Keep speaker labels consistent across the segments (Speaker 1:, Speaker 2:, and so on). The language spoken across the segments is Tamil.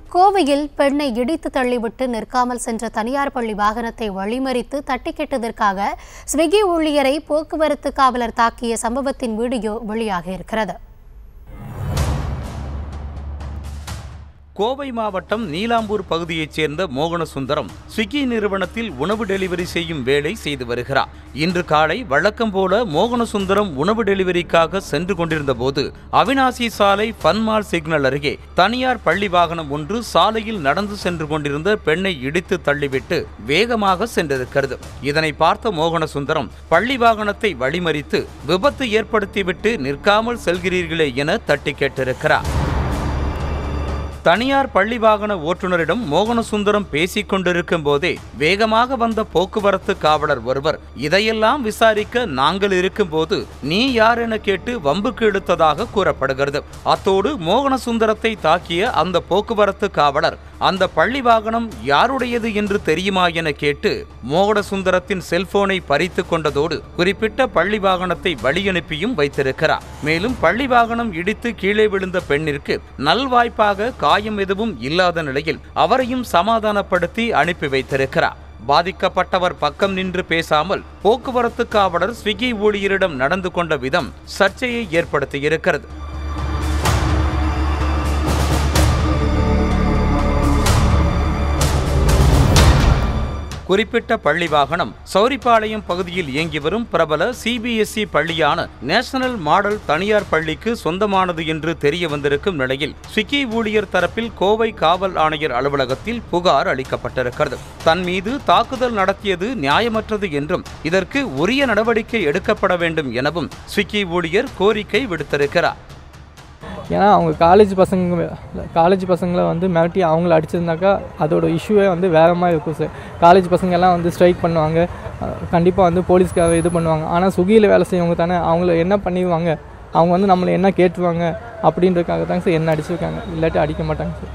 Speaker 1: கோவையில் பெண்ணை இடித்து தள்ளிவிட்டு நிற்காமல் சென்ற தனியார் பள்ளி வாகனத்தை வழிமறித்து தட்டி கேட்டதற்காக ஸ்விக்கி ஊழியரை போக்குவரத்து காவலர் தாக்கிய சம்பவத்தின் வீடியோ வெளியாகியிருக்கிறது
Speaker 2: கோவை மாவட்டம் நீலாம்பூர் பகுதியைச் சேர்ந்த மோகனசுந்தரம் ஸ்விக்கி நிறுவனத்தில் உணவு டெலிவரி செய்யும் வேலை செய்து வருகிறார் இன்று காலை வழக்கம் போல மோகனசுந்தரம் உணவு டெலிவரிக்காக சென்று கொண்டிருந்த போது அவினாசி சாலை ஃபன்மால் சிக்னல் அருகே தனியார் பள்ளி வாகனம் ஒன்று சாலையில் நடந்து சென்று கொண்டிருந்த பெண்ணை இடித்து தள்ளிவிட்டு வேகமாக சென்றிருக்கிறது இதனை பார்த்த மோகனசுந்தரம் பள்ளி வாகனத்தை வழிமறித்து விபத்து ஏற்படுத்திவிட்டு நிற்காமல் செல்கிறீர்களே என தட்டி கேட்டிருக்கிறார் தனியார் பள்ளி வாகன ஓட்டுநரிடம் மோகனசுந்தரம் பேசிக் கொண்டிருக்கும் போதே வேகமாக வந்த போக்குவரத்து காவலர் ஒருவர் இதையெல்லாம் விசாரிக்க நாங்கள் இருக்கும்போது நீ யார் என கேட்டு வம்புக்கு இழுத்ததாக கூறப்படுகிறது அத்தோடு மோகனசுந்தரத்தை தாக்கிய அந்த போக்குவரத்து காவலர் அந்த பள்ளி வாகனம் யாருடையது என்று தெரியுமா என கேட்டு மோகனசுந்தரத்தின் செல்போனை பறித்து கொண்டதோடு குறிப்பிட்ட பள்ளி வாகனத்தை வழியனுப்பியும் வைத்திருக்கிறார் மேலும் பள்ளி வாகனம் இடித்து கீழே விழுந்த பெண்ணிற்கு நல்வாய்ப்பாக காயம் எதுவும் இல்லாத நிலையில் அவரையும் சமாதானப்படுத்தி அனுப்பி வைத்திருக்கிறார் பாதிக்கப்பட்டவர் பக்கம் நின்று பேசாமல் போக்குவரத்து காவலர் ஸ்விக்கி ஊழியரிடம் நடந்து கொண்ட விதம் சர்ச்சையை ஏற்படுத்தியிருக்கிறது குறிப்பிட்ட பள்ளி வாகனம் சௌரிபாளையம் பகுதியில் இயங்கி வரும் பிரபல சிபிஎஸ்இ பள்ளியான நேஷனல் மாடல் தனியார் பள்ளிக்கு சொந்தமானது என்று தெரிய வந்திருக்கும் நிலையில் ஸ்விக்கி ஊழியர் தரப்பில் கோவை காவல் ஆணையர் அலுவலகத்தில் புகார் அளிக்கப்பட்டிருக்கிறது தன் மீது தாக்குதல் நடத்தியது நியாயமற்றது என்றும் இதற்கு உரிய நடவடிக்கை எடுக்கப்பட வேண்டும் எனவும் ஸ்விக்கி ஊழியர் கோரிக்கை விடுத்திருக்கிறார்
Speaker 3: ஏன்னா அவங்க காலேஜ் பசங்க காலேஜ் பசங்களை வந்து மிரட்டி அவங்கள அடிச்சிருந்தாக்கா அதோட இஷ்யூவே வந்து வேறு மாதிரி இருக்கும் சார் காலேஜ் பசங்க எல்லாம் வந்து ஸ்ட்ரைக் பண்ணுவாங்க கண்டிப்பாக வந்து போலீஸ்க்காக இது பண்ணுவாங்க ஆனால் சுகியில் வேலை செய்யவங்க தானே அவங்கள என்ன பண்ணிடுவாங்க அவங்க வந்து நம்மளை என்ன கேட்டுருவாங்க அப்படின்றதுக்காக தாங்க சார் என்ன அடிச்சிருக்காங்க இல்லாட்டி அடிக்க மாட்டாங்க சார்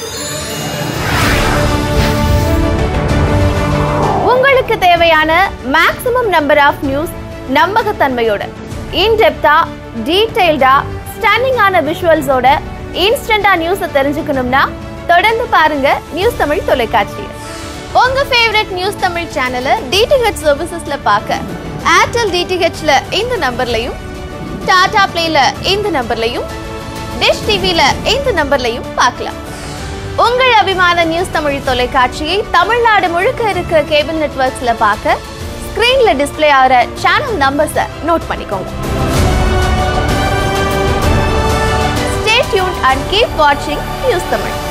Speaker 4: உங்களுக்கு தேவையான மேக்ஸிமம் நம்பர் ஆஃப் நியூஸ் நம்பகத்தன்மையோட இன்டெப்தா டீடைல்டா ஸ்டன்னிங்கான விஷுவல்ஸோட இன்ஸ்டண்டா நியூஸை தெரிஞ்சுக்கணும்னா தொடர்ந்து பாருங்க நியூஸ் தமிழ் தொலைக்காட்சியை உங்க ஃபேவரட் நியூஸ் தமிழ் சேனலை டிடிஹெச் சர்வீசஸ்ல பார்க்க ஏர்டெல் டிடிஹெச்ல இந்த நம்பர்லையும் டாடா பிளேல இந்த நம்பர்லையும் டிஷ் டிவில இந்த நம்பர்லையும் பார்க்கலாம் உங்கள் அபிமான நியூஸ் தமிழ் தொலைக்காட்சியை தமிழ்நாடு முழுக்க இருக்க கேபிள் நெட்வொர்க்ஸ்ல பார்க்க ஸ்கிரீன்ல டிஸ்ப்ளே ஆகிற சேனல் நம்பர்ஸை நோட் பண்ணிக்கோங்க ஸ்டே டியூன் அண்ட் கீப் வாட்சிங் நியூஸ் தமிழ்